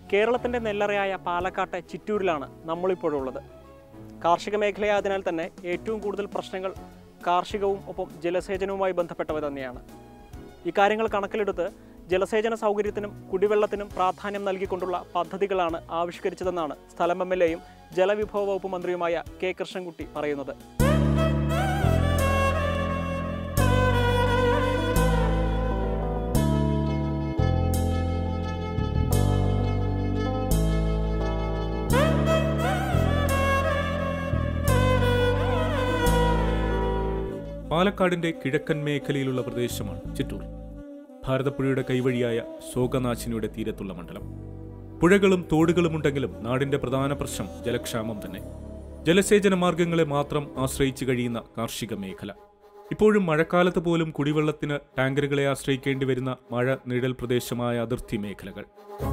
കേരളത്തിൻ്റെ നെല്ലറയായ പാലക്കാട്ടെ ചിറ്റൂരിലാണ് നമ്മളിപ്പോഴുള്ളത് കാർഷിക മേഖലയായതിനാൽ തന്നെ ഏറ്റവും കൂടുതൽ പ്രശ്നങ്ങൾ കാർഷികവും ഒപ്പം ജലസേചനവുമായി ബന്ധപ്പെട്ടവ തന്നെയാണ് ഇക്കാര്യങ്ങൾ കണക്കിലെടുത്ത് ജലസേചന സൗകര്യത്തിനും കുടിവെള്ളത്തിനും പ്രാധാന്യം നൽകിക്കൊണ്ടുള്ള പദ്ധതികളാണ് ആവിഷ്കരിച്ചതെന്നാണ് സ്ഥലം എം എൽ എയും ജലവിഭവ വകുപ്പ് മന്ത്രിയുമായ കെ കൃഷ്ണൻകുട്ടി പറയുന്നത് പാലക്കാടിന്റെ കിഴക്കൻ മേഖലയിലുള്ള പ്രദേശമാണ് ചിറ്റൂർ ഭാരതപ്പുഴയുടെ കൈവഴിയായ ശോകനാശിനിയുടെ തീരത്തുള്ള മണ്ഡലം പുഴകളും തോടുകളുമുണ്ടെങ്കിലും നാടിന്റെ പ്രധാന പ്രശ്നം ജലക്ഷാമം തന്നെ ജലസേചന മാർഗങ്ങളെ മാത്രം ആശ്രയിച്ചു കഴിയുന്ന കാർഷിക മേഖല ഇപ്പോഴും മഴക്കാലത്ത് പോലും കുടിവെള്ളത്തിന് ടാങ്കറുകളെ ആശ്രയിക്കേണ്ടി വരുന്ന മഴ നിഴൽ പ്രദേശമായ അതിർത്തി മേഖലകൾ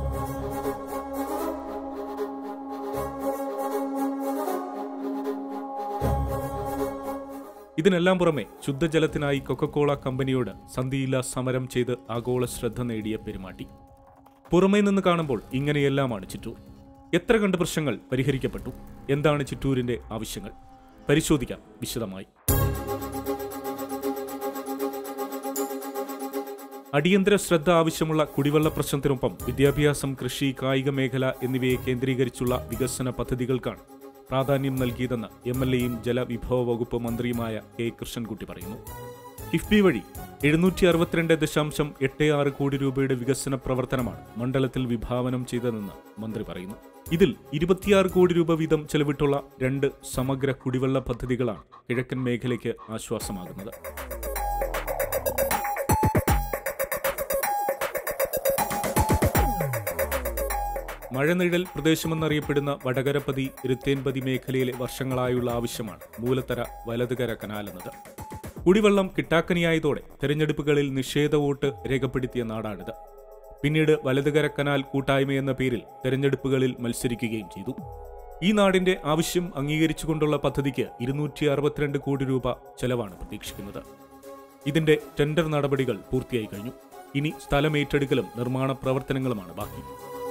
ഇതിനെല്ലാം പുറമെ ശുദ്ധജലത്തിനായി കൊക്കക്കോള കമ്പനിയോട് സന്ധിയില്ല സമരം ചെയ്ത് ആഗോള ശ്രദ്ധ നേടിയ പെരുമാട്ടി പുറമേ നിന്ന് കാണുമ്പോൾ ഇങ്ങനെയെല്ലാമാണ് ചിറ്റൂർ എത്ര കണ്ട് പ്രശ്നങ്ങൾ പരിഹരിക്കപ്പെട്ടു എന്താണ് ചിറ്റൂരിന്റെ ആവശ്യങ്ങൾ പരിശോധിക്കാം വിശദമായി അടിയന്തര ശ്രദ്ധ ആവശ്യമുള്ള കുടിവെള്ള പ്രശ്നത്തിനൊപ്പം വിദ്യാഭ്യാസം കൃഷി കായിക മേഖല എന്നിവയെ കേന്ദ്രീകരിച്ചുള്ള വികസന പദ്ധതികൾക്കാണ് പ്രാധാന്യം നൽകിയതെന്ന് എം എൽ എയും ജലവിഭവ വകുപ്പ് മന്ത്രിയുമായ കെ കൃഷ്ണൻകുട്ടി പറയുന്നു കിഫ്ബി വഴി എഴുന്നൂറ്റി അറുപത്തിരണ്ട് ദശാംശം എട്ട് ആറ് കോടി രൂപയുടെ വികസന പ്രവർത്തനമാണ് മണ്ഡലത്തിൽ വിഭാവനം ചെയ്തതെന്ന് മന്ത്രി പറയുന്നു ഇതിൽ ഇരുപത്തിയാറ് കോടി രൂപ വീതം ചെലവിട്ടുള്ള രണ്ട് സമഗ്ര കുടിവെള്ള പദ്ധതികളാണ് കിഴക്കൻ മേഖലയ്ക്ക് ആശ്വാസമാകുന്നത് മഴനിഴൽ പ്രദേശമെന്നറിയപ്പെടുന്ന വടകരപ്പതി ഇരുത്തേൻപതി മേഖലയിലെ വർഷങ്ങളായുള്ള ആവശ്യമാണ് മൂലത്തര വലതുകര കനാൽ എന്നത് കുടിവെള്ളം കിട്ടാക്കനിയായതോടെ തെരഞ്ഞെടുപ്പുകളിൽ നിഷേധ വോട്ട് രേഖപ്പെടുത്തിയ നാടാണിത് പിന്നീട് വലതുകര കനാൽ കൂട്ടായ്മ എന്ന പേരിൽ തെരഞ്ഞെടുപ്പുകളിൽ മത്സരിക്കുകയും ചെയ്തു ഈ നാടിന്റെ ആവശ്യം അംഗീകരിച്ചുകൊണ്ടുള്ള പദ്ധതിക്ക് ഇരുന്നൂറ്റി അറുപത്തിരണ്ട് കോടി രൂപ ചെലവാണ് പ്രതീക്ഷിക്കുന്നത് ഇതിന്റെ ടെൻഡർ നടപടികൾ പൂർത്തിയായി കഴിഞ്ഞു ഇനി സ്ഥലം ഏറ്റെടുക്കലും നിർമ്മാണ പ്രവർത്തനങ്ങളുമാണ് ബാക്കി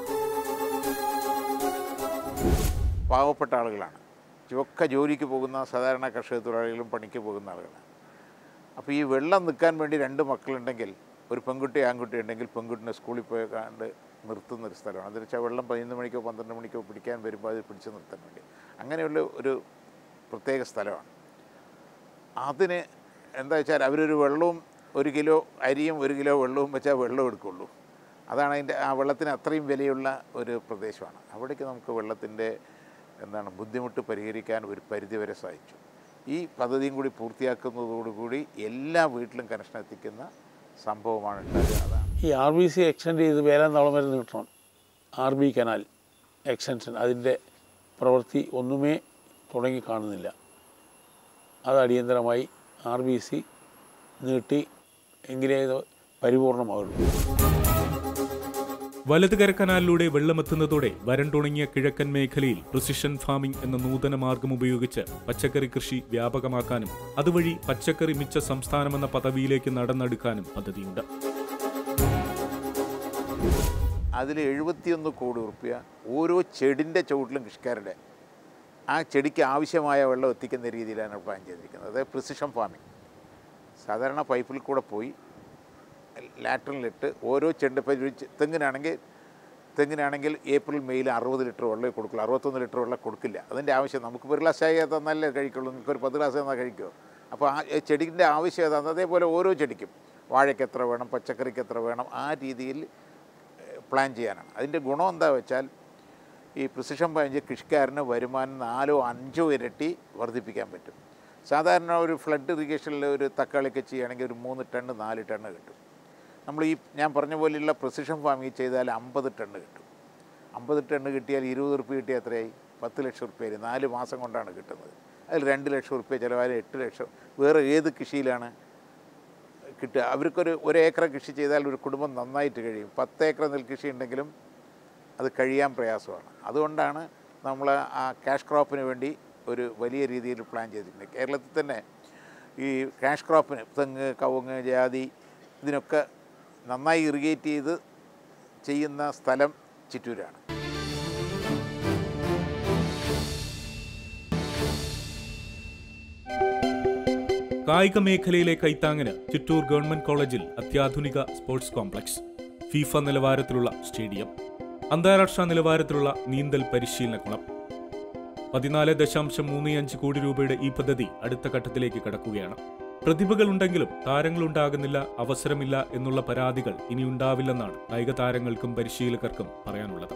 പാവപ്പെട്ട ആളുകളാണ് ഒക്കെ ജോലിക്ക് പോകുന്ന സാധാരണ കർഷക തൊഴിലാളികളും പണിക്ക് പോകുന്ന ആളുകളാണ് അപ്പോൾ ഈ വെള്ളം നിൽക്കാൻ വേണ്ടി രണ്ട് മക്കളുണ്ടെങ്കിൽ ഒരു പെൺകുട്ടി ആൺകുട്ടി ഉണ്ടെങ്കിൽ പെൺകുട്ടിനെ സ്കൂളിൽ പോയി കണ്ട് നിർത്തുന്ന ഒരു സ്ഥലമാണ് അതെന്ന് വെച്ചാൽ വെള്ളം പതിനൊന്ന് മണിക്കോ പന്ത്രണ്ട് മണിക്കോ പിടിക്കാൻ വരുമ്പോൾ അത് പിടിച്ച് നിർത്താൻ വേണ്ടി അങ്ങനെയുള്ള ഒരു പ്രത്യേക സ്ഥലമാണ് അതിന് എന്താ വെച്ചാൽ അവരൊരു വെള്ളവും ഒരു കിലോ അരിയും ഒരു കിലോ വെള്ളവും വെച്ചാൽ വെള്ളം എടുക്കുള്ളൂ അതാണ് അതിൻ്റെ ആ വെള്ളത്തിന് അത്രയും വിലയുള്ള ഒരു പ്രദേശമാണ് അവിടേക്ക് നമുക്ക് വെള്ളത്തിൻ്റെ എന്താണ് ബുദ്ധിമുട്ട് പരിഹരിക്കാൻ ഒരു പരിധിവരെ സാധിച്ചു ഈ പദ്ധതിയും കൂടി പൂർത്തിയാക്കുന്നതോടുകൂടി എല്ലാ വീട്ടിലും കണക്ഷൻ എത്തിക്കുന്ന സംഭവമാണ് ഉണ്ടാകുക അതാണ് ഈ ആർ ബി സി എക്സ്റ്റെൻഡ് ചെയ്ത് വേലാന്തളം വരെ നീട്ടണം ആർ ബി കനാൽ എക്സ്റ്റൻഷൻ അതിൻ്റെ പ്രവൃത്തി ഒന്നുമേ തുടങ്ങി കാണുന്നില്ല അത് അടിയന്തരമായി ആർ ബി സി നീട്ടി എങ്കിലേ ഇത് പരിപൂർണമാകുള്ളൂ വലതുകര കനാലിലൂടെ വെള്ളമെത്തുന്നതോടെ വരണ്ടുണങ്ങിയ കിഴക്കൻ മേഖലയിൽ പ്രിസിഷൻ ഫാമിംഗ് എന്ന നൂതന മാർഗം ഉപയോഗിച്ച് പച്ചക്കറി കൃഷി വ്യാപകമാക്കാനും അതുവഴി പച്ചക്കറി മിച്ച സംസ്ഥാനമെന്ന പദവിയിലേക്ക് നടന്നെടുക്കാനും പദ്ധതിയുണ്ട് അതിൽ എഴുപത്തിയൊന്ന് കോടി റുപ്യ ഓരോ ചെടിൻ്റെ ചുവട്ടിലും കൃഷിക്കാരുടെ ആ ചെടിക്ക് ആവശ്യമായ വെള്ളം എത്തിക്കുന്ന രീതിയിലാണ് പ്ലാൻ ചെയ്തിരിക്കുന്നത് അതായത് പ്രിസിഷൻ ഫാമിംഗ് സാധാരണ പൈപ്പിൽ കൂടെ പോയി ലാറ്ററിലിട്ട് ഓരോ ചെണ്ട് ഇപ്പോൾ ഒരു ചെ- തെങ്ങിനാണെങ്കിൽ തെങ്ങിനാണെങ്കിൽ ഏപ്രിൽ മെയ്യിൽ അറുപത് ലിറ്റർ വെള്ളമേ കൊടുക്കുള്ളൂ അറുപത്തൊന്ന് ലിറ്റർ വെള്ളം കൊടുക്കില്ല അതിൻ്റെ ആവശ്യം നമുക്ക് ഒരു ഗ്ലാസ് ചായ തന്നാലേ കഴിക്കുള്ളൂ നിങ്ങൾക്ക് ഒരു പത്ത് ഗ്ലാസ് തന്നാൽ കഴിക്കുമോ അപ്പോൾ ആ ചെടിൻ്റെ ആവശ്യം ഏതാണ് അതേപോലെ ഓരോ ചെടിക്കും വാഴയ്ക്ക് എത്ര വേണം പച്ചക്കറിക്ക് എത്ര വേണം ആ രീതിയിൽ പ്ലാൻ ചെയ്യാനാണ് അതിൻ്റെ ഗുണം എന്താ വെച്ചാൽ ഈ പ്രിസിഷൻ പഞ്ച് കൃഷിക്കാരന് വരുമാനം നാലോ അഞ്ചോ ഇരട്ടി വർദ്ധിപ്പിക്കാൻ പറ്റും സാധാരണ ഒരു ഫ്ലഡ് ഇറിഗേഷനിൽ ഒരു തക്കാളിക്ക് ചെയ്യുകയാണെങ്കിൽ ഒരു മൂന്ന് ടണ്ണ് നാല് ടണ്ണ് കിട്ടും നമ്മൾ ഈ ഞാൻ പറഞ്ഞ പോലെയുള്ള പ്രിസിഷൻ ഫാമിംഗ് ചെയ്താൽ അമ്പത് ടണ്ണ് കിട്ടും അമ്പത് ടണ്ണ് കിട്ടിയാൽ ഇരുപത് ഉറുപ്പ്യ കിട്ടിയാൽ എത്രയായി പത്ത് ലക്ഷം ഉറുപ്പ്യ നാല് മാസം കൊണ്ടാണ് കിട്ടുന്നത് അതിൽ രണ്ട് ലക്ഷം ഉറുപ്പ്യ ചിലവായാലും എട്ട് ലക്ഷം വേറെ ഏത് കൃഷിയിലാണ് കിട്ടുക അവർക്കൊരു ഒരു ഏക്കർ കൃഷി ചെയ്താൽ ഒരു കുടുംബം നന്നായിട്ട് കഴിയും പത്ത് ഏക്കർ നെൽകൃഷി ഉണ്ടെങ്കിലും അത് കഴിയാൻ പ്രയാസമാണ് അതുകൊണ്ടാണ് നമ്മൾ ആ ക്യാഷ് ക്രോപ്പിന് വേണ്ടി ഒരു വലിയ രീതിയിൽ പ്ലാൻ ചെയ്തിട്ടുണ്ട് കേരളത്തിൽ തന്നെ ഈ ക്യാഷ് ക്രോപ്പിന് തെങ്ങ് കവുങ്ങ് ജാതി ഇതിനൊക്കെ നന്നായി ഇറിഗേറ്റ് ചെയ്ത് ചെയ്യുന്ന സ്ഥലം ചിറ്റൂരാണ് കായിക മേഖലയിലെ കൈത്താങ്ങിന് ചിറ്റൂർ ഗവൺമെന്റ് കോളേജിൽ അത്യാധുനിക സ്പോർട്സ് കോംപ്ലക്സ് ഫീഫ നിലവാരത്തിലുള്ള സ്റ്റേഡിയം അന്താരാഷ്ട്ര നിലവാരത്തിലുള്ള നീന്തൽ പരിശീലനക്കുളം പതിനാല് ദശാംശം മൂന്ന് അഞ്ച് കോടി രൂപയുടെ ഈ പദ്ധതി അടുത്ത ഘട്ടത്തിലേക്ക് കടക്കുകയാണ് പ്രതിഭകളുണ്ടെങ്കിലും താരങ്ങളുണ്ടാകുന്നില്ല അവസരമില്ല എന്നുള്ള പരാതികൾ ഇനി ഉണ്ടാവില്ലെന്നാണ് കായിക താരങ്ങൾക്കും പരിശീലകർക്കും പറയാനുള്ളത്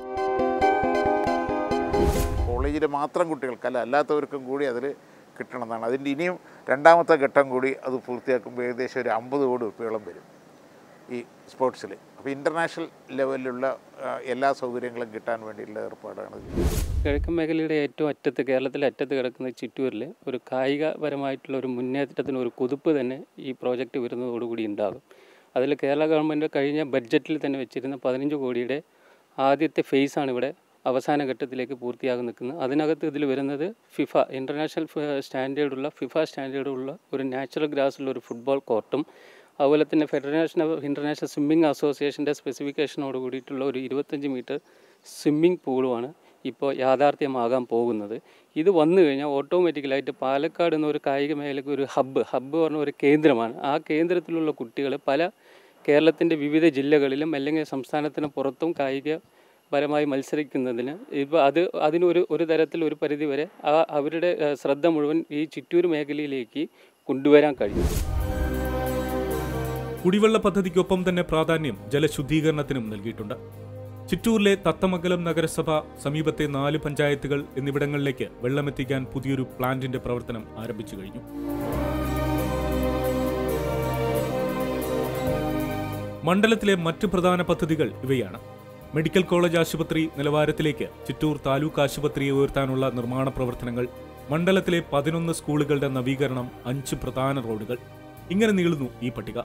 കോളേജിലെ മാത്രം കുട്ടികൾക്കല്ല അല്ലാത്തവർക്കും കൂടി അതിൽ കിട്ടണമെന്നാണ് അതിൻ്റെ ഇനിയും രണ്ടാമത്തെ ഘട്ടം കൂടി അത് പൂർത്തിയാക്കുമ്പോൾ ഏകദേശം ഒരു അമ്പത് കോടി ഉറുപ്പിയോളം വരും ഈ സ്പോർട്സിൽ അപ്പോൾ ഇൻ്റർനാഷണൽ ലെവലിലുള്ള ആ, എല്ലാ സൗകര്യങ്ങളും കിട്ടാൻ വേണ്ടിയുള്ള ഏർപ്പാടാണ് ഇത്. കിഴക്കൻ മേഖലയുടെ ഏറ്റവും അറ്റത്ത് കേരളത്തിലെ അറ്റത്ത് കിടക്കുന്ന ചിറ്റൂരിൽ ഒരു കായികപരമായിട്ടുള്ള ഒരു മുന്നേറ്റത്തിന് ഒരു കുതിപ്പ് തന്നെ ഈ പ്രോജക്റ്റ് വരുന്നതോടുകൂടി ഉണ്ടാകും അതിൽ കേരള ഗവൺമെൻറ് കഴിഞ്ഞ ബഡ്ജറ്റിൽ തന്നെ വെച്ചിരുന്ന പതിനഞ്ച് കോടിയുടെ ആദ്യത്തെ ഫേസാണ് ഇവിടെ അവസാന ഘട്ടത്തിലേക്ക് പൂർത്തിയാകി നിൽക്കുന്നത് അതിനകത്ത് ഇതിൽ വരുന്നത് ഫിഫ ഇൻ്റർനാഷണൽ സ്റ്റാൻഡേർഡുള്ള ഫിഫ സ്റ്റാൻഡേർഡുള്ള ഒരു നാച്ചുറൽ ഗ്രാസിലുള്ള ഒരു ഫുട്ബോൾ കോർട്ടും അതുപോലെ തന്നെ ഫെഡറേഷൻ ഓഫ് ഇൻ്റർനാഷണൽ സ്വിമ്മിംഗ് അസോസിയേഷൻ്റെ സ്പെസിഫിക്കേഷനോട് കൂടിയിട്ടുള്ള ഒരു ഇരുപത്തഞ്ച് മീറ്റർ സ്വിമ്മിംഗ് പൂളുമാണ് ഇപ്പോൾ യാഥാർത്ഥ്യമാകാൻ പോകുന്നത് ഇത് വന്നു കഴിഞ്ഞാൽ ഓട്ടോമാറ്റിക്കലായിട്ട് പാലക്കാട് എന്നൊരു കായിക മേഖലയ്ക്ക് ഒരു ഹബ്ബ് ഹബ്ബ് പറഞ്ഞ ഒരു കേന്ദ്രമാണ് ആ കേന്ദ്രത്തിലുള്ള കുട്ടികൾ പല കേരളത്തിൻ്റെ വിവിധ ജില്ലകളിലും അല്ലെങ്കിൽ സംസ്ഥാനത്തിന് പുറത്തും കായിക പരമായി മത്സരിക്കുന്നതിന് ഇപ്പോൾ അത് അതിനൊരു ഒരു തരത്തിൽ ഒരു പരിധി വരെ ആ അവരുടെ ഏഹ്, ശ്രദ്ധ മുഴുവൻ ഈ ചിറ്റൂർ മേഖലയിലേക്ക് കൊണ്ടുവരാൻ കഴിയും കുടിവെള്ള പദ്ധതിക്കൊപ്പം തന്നെ പ്രാധാന്യം ജലശുദ്ധീകരണത്തിനും നൽകിയിട്ടുണ്ട് ചിറ്റൂരിലെ തത്തമംഗലം നഗരസഭ സമീപത്തെ നാല് പഞ്ചായത്തുകൾ എന്നിവിടങ്ങളിലേക്ക് വെള്ളമെത്തിക്കാൻ പുതിയൊരു പ്ലാന്റിന്റെ പ്രവർത്തനം ആരംഭിച്ചു കഴിഞ്ഞു മണ്ഡലത്തിലെ മറ്റ് പ്രധാന പദ്ധതികൾ ഇവയാണ് മെഡിക്കൽ കോളേജ് ആശുപത്രി നിലവാരത്തിലേക്ക് ചിറ്റൂർ താലൂക്ക് ആശുപത്രിയെ ഉയർത്താനുള്ള നിർമ്മാണ പ്രവർത്തനങ്ങൾ മണ്ഡലത്തിലെ പതിനൊന്ന് സ്കൂളുകളുടെ നവീകരണം അഞ്ച് പ്രധാന റോഡുകൾ ഇങ്ങനെ നീളുന്നു ഈ പട്ടിക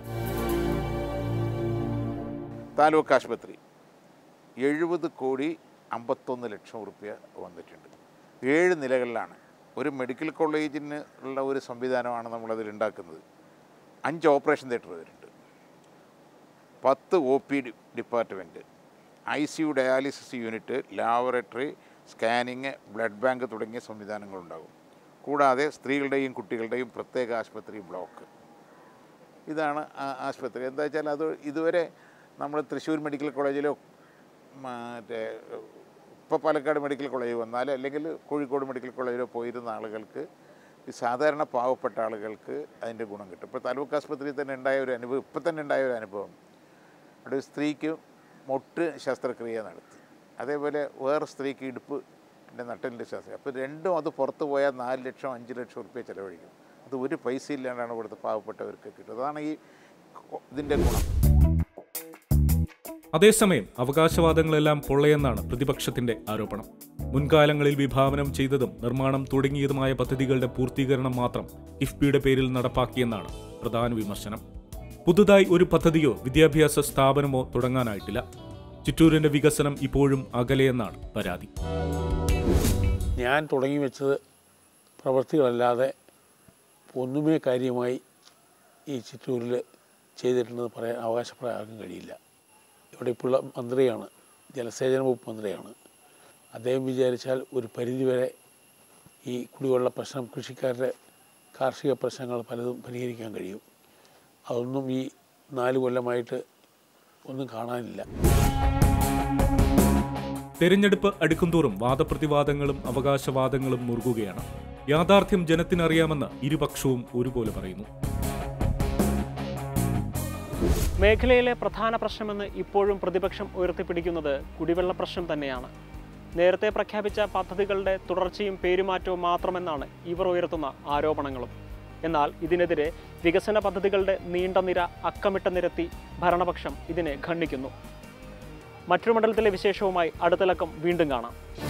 താലൂക്ക് ആശുപത്രി എഴുപത് കോടി അമ്പത്തൊന്ന് ലക്ഷം ഉറുപ്യ വന്നിട്ടുണ്ട് ഏഴ് നിലകളിലാണ് ഒരു മെഡിക്കൽ കോളേജിന് ഉള്ള ഒരു സംവിധാനമാണ് നമ്മളതിൽ ഉണ്ടാക്കുന്നത് അഞ്ച് ഓപ്പറേഷൻ തിയേറ്റർ വരുന്നുണ്ട് പത്ത് O P department I C U dialysis unit laboratory scanning blood bank തുടങ്ങിയ സംവിധാനങ്ങളുണ്ടാകും കൂടാതെ സ്ത്രീകളുടെയും കുട്ടികളുടെയും പ്രത്യേക ആശുപത്രി ബ്ലോക്ക് ഇതാണ് ആ ആശുപത്രി എന്താ വെച്ചാൽ അത് ഇതുവരെ നമ്മൾ തൃശ്ശൂർ മെഡിക്കൽ കോളേജിലോ മറ്റേ ഇപ്പോൾ പാലക്കാട് മെഡിക്കൽ കോളേജ് വന്നാൽ അല്ലെങ്കിൽ കോഴിക്കോട് മെഡിക്കൽ കോളേജിലോ പോയിരുന്ന ആളുകൾക്ക് ഈ സാധാരണ പാവപ്പെട്ട ആളുകൾക്ക് അതിൻ്റെ ഗുണം കിട്ടും ഇപ്പോൾ താലൂക്ക് ആശുപത്രിയിൽ തന്നെ ഉണ്ടായ ഒരു അനുഭവം ഇപ്പം തന്നെ ഉണ്ടായ ഒരു അനുഭവം അവിടെ ഒരു സ്ത്രീക്ക് മൊട്ട് ശസ്ത്രക്രിയ നടത്തി അതേപോലെ വേറെ സ്ത്രീക്ക് ഇടുപ്പ് നട്ടലിൻ്റെ ശസ്ത്രം അപ്പോൾ രണ്ടും അത് പുറത്ത് പോയാൽ നാല് ലക്ഷം അഞ്ച് ലക്ഷം ഉറുപ്പ്യ ചിലവഴിക്കും അത് ഒരു പൈസ ഇല്ലാണ്ടാണ് ഇവിടുത്തെ പാവപ്പെട്ടവർക്ക് കിട്ടുന്നത് അതാണ് ഈ ഇതിൻ്റെ ഗുണം അതേസമയം അവകാശവാദങ്ങളെല്ലാം പൊള്ളയെന്നാണ് പ്രതിപക്ഷത്തിന്റെ ആരോപണം മുൻകാലങ്ങളിൽ വിഭാവനം ചെയ്തതും നിർമ്മാണം തുടങ്ങിയതുമായ പദ്ധതികളുടെ പൂർത്തീകരണം മാത്രം കിഫ്ബിയുടെ പേരിൽ നടപ്പാക്കിയെന്നാണ് പ്രധാന വിമർശനം പുതുതായി ഒരു പദ്ധതിയോ വിദ്യാഭ്യാസ സ്ഥാപനമോ തുടങ്ങാനായിട്ടില്ല ചിറ്റൂരിന്റെ വികസനം ഇപ്പോഴും അകലെയെന്നാണ് പരാതി ഞാൻ തുടങ്ങി വെച്ചത് പ്രവൃത്തികളല്ലാതെ ഒന്നുമേ കാര്യമായി ഈ ചിറ്റൂരിൽ ചെയ്തിട്ടുണ്ടെന്ന് പറയാൻ അവകാശപ്പെടാൻ ആർക്കും കഴിയില്ല ഇവിടെ ഇപ്പോൾ ഉള്ള മന്ത്രിയാണ് ജലസേചന വകുപ്പ് മന്ത്രിയാണ് അദ്ദേഹം വിചാരിച്ചാൽ ഒരു പരിധിവരെ ഈ കുടിവെള്ള പ്രശ്നം കൃഷിക്കാരുടെ കാർഷിക പ്രശ്നങ്ങൾ പലതും പരിഹരിക്കാൻ കഴിയും അതൊന്നും ഈ നാല് കൊല്ലമായിട്ട് ഒന്നും കാണാനില്ല തെരഞ്ഞെടുപ്പ് അടുക്കുംതോറും വാദപ്രതിവാദങ്ങളും അവകാശവാദങ്ങളും മുറുകുകയാണ് യാഥാർത്ഥ്യം ജനത്തിനറിയാമെന്ന് ഇരുപക്ഷവും ഒരുപോലെ പറയുന്നു മേഖലയിലെ പ്രധാന പ്രശ്നമെന്ന് ഇപ്പോഴും പ്രതിപക്ഷം ഉയർത്തിപ്പിടിക്കുന്നത് കുടിവെള്ള പ്രശ്നം തന്നെയാണ് നേരത്തെ പ്രഖ്യാപിച്ച പദ്ധതികളുടെ തുടർച്ചയും പേരുമാറ്റവും മാത്രമെന്നാണ് ഇവർ ഉയർത്തുന്ന ആരോപണങ്ങളും എന്നാൽ ഇതിനെതിരെ വികസന പദ്ധതികളുടെ നീണ്ട നിര അക്കമിട്ട നിരത്തി ഭരണപക്ഷം ഇതിനെ ഖണ്ഡിക്കുന്നു മറ്റൊരു മണ്ഡലത്തിലെ വിശേഷവുമായി അടുത്ത ലക്കം വീണ്ടും കാണാം